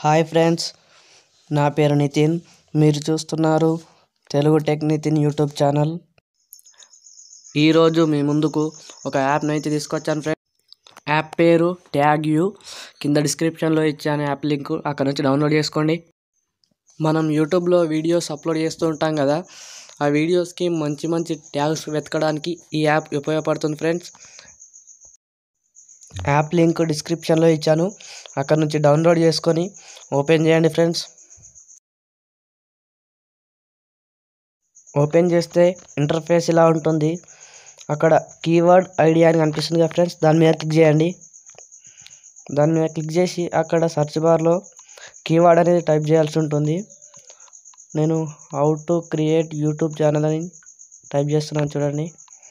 hi friends నా పేరు నితిన్ మీరు చూస్తున్నారు Telugu tech Nitin YouTube channel ఈరోజు మీ ముందుకు ఒక యాప్ని అయితే తీసుకొచ్చాను ఫ్రెండ్స్ యాప్ పేరు ట్యాగ్ యూ కింద డిస్క్రిప్షన్లో ఇచ్చాను యాప్ లింక్ అక్కడ నుంచి డౌన్లోడ్ చేసుకోండి మనం యూట్యూబ్లో వీడియోస్ అప్లోడ్ చేస్తూ ఉంటాం కదా ఆ వీడియోస్కి మంచి మంచి ట్యాగ్స్ వెతకడానికి ఈ యాప్ ఉపయోగపడుతుంది ఫ్రెండ్స్ యాప్ లింక్ డిస్క్రిప్షన్లో ఇచ్చాను అక్కడ నుంచి డౌన్లోడ్ చేసుకొని ఓపెన్ చేయండి ఫ్రెండ్స్ ఓపెన్ చేస్తే ఇంటర్ఫేస్ ఇలా ఉంటుంది అక్కడ కీవర్డ్ ఐడియా అని కనిపిస్తుంది కదా ఫ్రెండ్స్ దాని మీద క్లిక్ చేయండి దాని మీద క్లిక్ చేసి అక్కడ సెర్చ్ బార్లో కీవర్డ్ అనేది టైప్ చేయాల్సి ఉంటుంది నేను how to create YouTube channel అని టైప్ చేస్తున్నాను చూడండి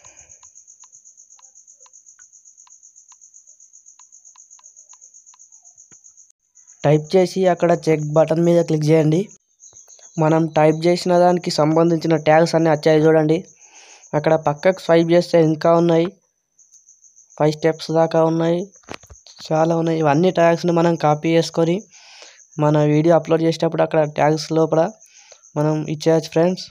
టైప్ చేసి అక్కడ చెక్ బటన్ మీద క్లిక్ చేయండి మనం టైప్ చేసిన దానికి సంబంధించిన ట్యాగ్స్ అన్నీ వచ్చాయి చూడండి అక్కడ పక్కకు స్వైప్ చేస్తే ఇంకా ఉన్నాయి ఫైవ్ స్టెప్స్ దాకా ఉన్నాయి చాలా ఉన్నాయి ఇవన్నీ ట్యాగ్స్ని మనం కాపీ చేసుకొని మన వీడియో అప్లోడ్ చేసేటప్పుడు అక్కడ ట్యాగ్స్ లోపల మనం ఇచ్చేయచ్చు ఫ్రెండ్స్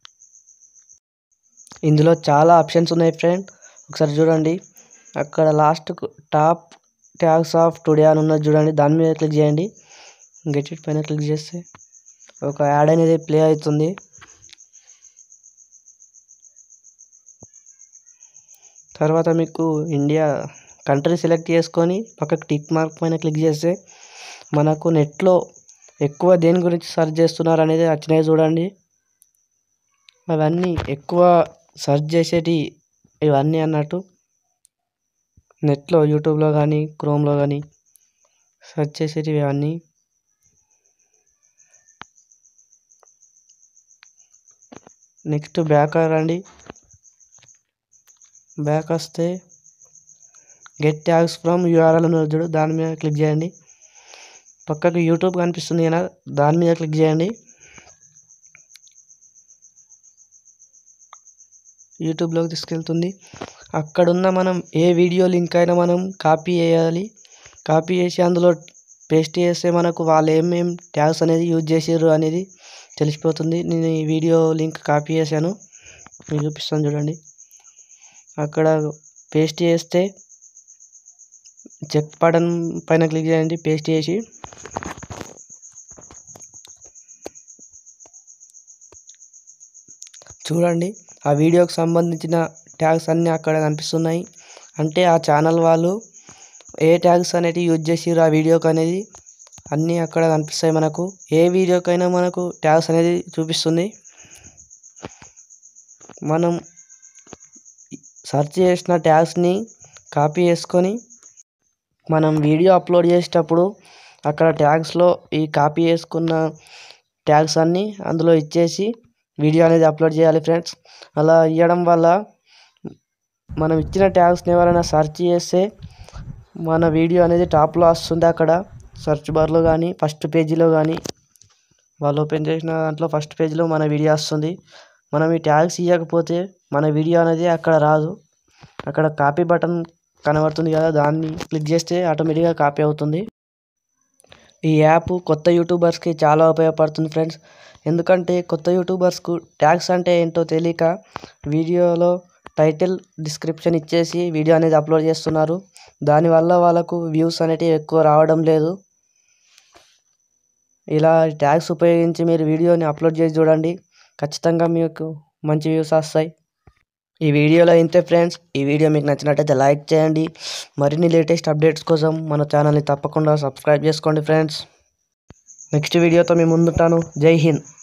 ఇందులో చాలా ఆప్షన్స్ ఉన్నాయి ఫ్రెండ్ ఒకసారి చూడండి అక్కడ last top tags of today అని ఉన్నది చూడండి దాని మీద క్లిక్ చేయండి గెట్ ఇట్ పైన క్లిక్ చేస్తే ఒక యాడ్ అనేది ప్లే అవుతుంది తర్వాత మీకు ఇండియా కంట్రీ సెలెక్ట్ చేసుకొని పక్కకు టిక్ మార్క్ పైన క్లిక్ చేస్తే మనకు నెట్లో ఎక్కువ దేని గురించి సెర్చ్ చేస్తున్నారు అనేది వచ్చినాయి చూడండి అవన్నీ ఎక్కువ సెర్చ్ చేసేటి ఇవన్నీ అన్నట్టు నెట్లో యూట్యూబ్లో కానీ క్రోమ్లో కానీ సెర్చ్ చేసేటివి అవన్నీ నెక్స్ట్ బ్యాక్ రండి బ్యాక్ వస్తే గెట్ ట్యాగ్స్ ఫ్రమ్ యూఆర్ఎల్ ఉన్నది చూడు దాని మీద క్లిక్ చేయండి పక్కకు యూట్యూబ్ కనిపిస్తుంది కదా దాని మీద క్లిక్ చేయండి యూట్యూబ్లోకి తీసుకెళ్తుంది అక్కడున్న మనం ఏ వీడియో లింక్ అయినా మనం కాపీ చేయాలి కాపీ చేసి అందులో పేస్ట్ చేస్తే మనకు వాళ్ళు ఏమేం ట్యాగ్స్ అనేది యూజ్ చేసారు అనేది తెలిసిపోతుంది నేను ఈ వీడియో లింక్ కాపీ చేశాను మీకు చూపిస్తాను చూడండి అక్కడ పేస్ట్ చేస్తే చెక్ బటన్ పైన క్లిక్ చేయండి పేస్ట్ చేసి చూడండి ఆ వీడియోకి సంబంధించిన ట్యాగ్స్ అన్నీ అక్కడ కనిపిస్తున్నాయి అంటే ఆ ఛానల్ వాళ్ళు ఏ ట్యాగ్స్ అనేవి యూజ్ చేసిర్రు ఆ వీడియోకి అనేది అన్నీ అక్కడ కనిపిస్తాయి మనకు ఏ వీడియోకైనా మనకు ట్యాగ్స్ అనేది చూపిస్తుంది మనం సెర్చ్ చేసిన ట్యాగ్స్ని కాపీ చేసుకొని మనం వీడియో అప్లోడ్ చేసేటప్పుడు అక్కడ ట్యాగ్స్లో ఈ కాపీ చేసుకున్న ట్యాగ్స్ అన్నీ అందులో ఇచ్చేసి వీడియో అనేది అప్లోడ్ చేయాలి ఫ్రెండ్స్ అలా ఇవ్వడం వల్ల మనం ఇచ్చిన ట్యాగ్స్ని ఎవరైనా సెర్చ్ చేస్తే మన వీడియో అనేది టాప్లో వస్తుంది అక్కడ సెర్చ్ బార్లో కానీ ఫస్ట్ పేజీలో కానీ వాళ్ళు ఓపెన్ చేసిన దాంట్లో ఫస్ట్ పేజీలో మన వీడియో వస్తుంది మనం ఈ ట్యాగ్స్ ఇవ్వకపోతే మన వీడియో అనేది అక్కడ రాదు అక్కడ కాపీ బటన్ కనబడుతుంది కదా దాన్ని క్లిక్ చేస్తే ఆటోమేటిక్గా కాపీ అవుతుంది ఈ యాప్ కొత్త యూట్యూబర్స్కి చాలా ఉపయోగపడుతుంది ఫ్రెండ్స్ ఎందుకంటే కొత్త యూట్యూబర్స్కు ట్యాగ్స్ అంటే ఏంటో తెలియక వీడియోలో టైటిల్ డిస్క్రిప్షన్ ఇచ్చేసి వీడియో అనేది అప్లోడ్ చేస్తున్నారు దానివల్ల వాళ్ళకు వ్యూస్ అనేటివి ఎక్కువ రావడం లేదు ఇలా ట్యాగ్స్ ఉపయోగించి మీరు వీడియోని అప్లోడ్ చేసి చూడండి ఖచ్చితంగా మీకు మంచి వ్యూస్ వస్తాయి ఈ వీడియోలో ఇంతే ఫ్రెండ్స్ ఈ వీడియో మీకు నచ్చినట్టయితే లైక్ చేయండి మరిన్ని లేటెస్ట్ అప్డేట్స్ కోసం మన ఛానల్ని తప్పకుండా సబ్స్క్రైబ్ చేసుకోండి ఫ్రెండ్స్ నెక్స్ట్ వీడియోతో మీ ముందుంటాను జై హింద్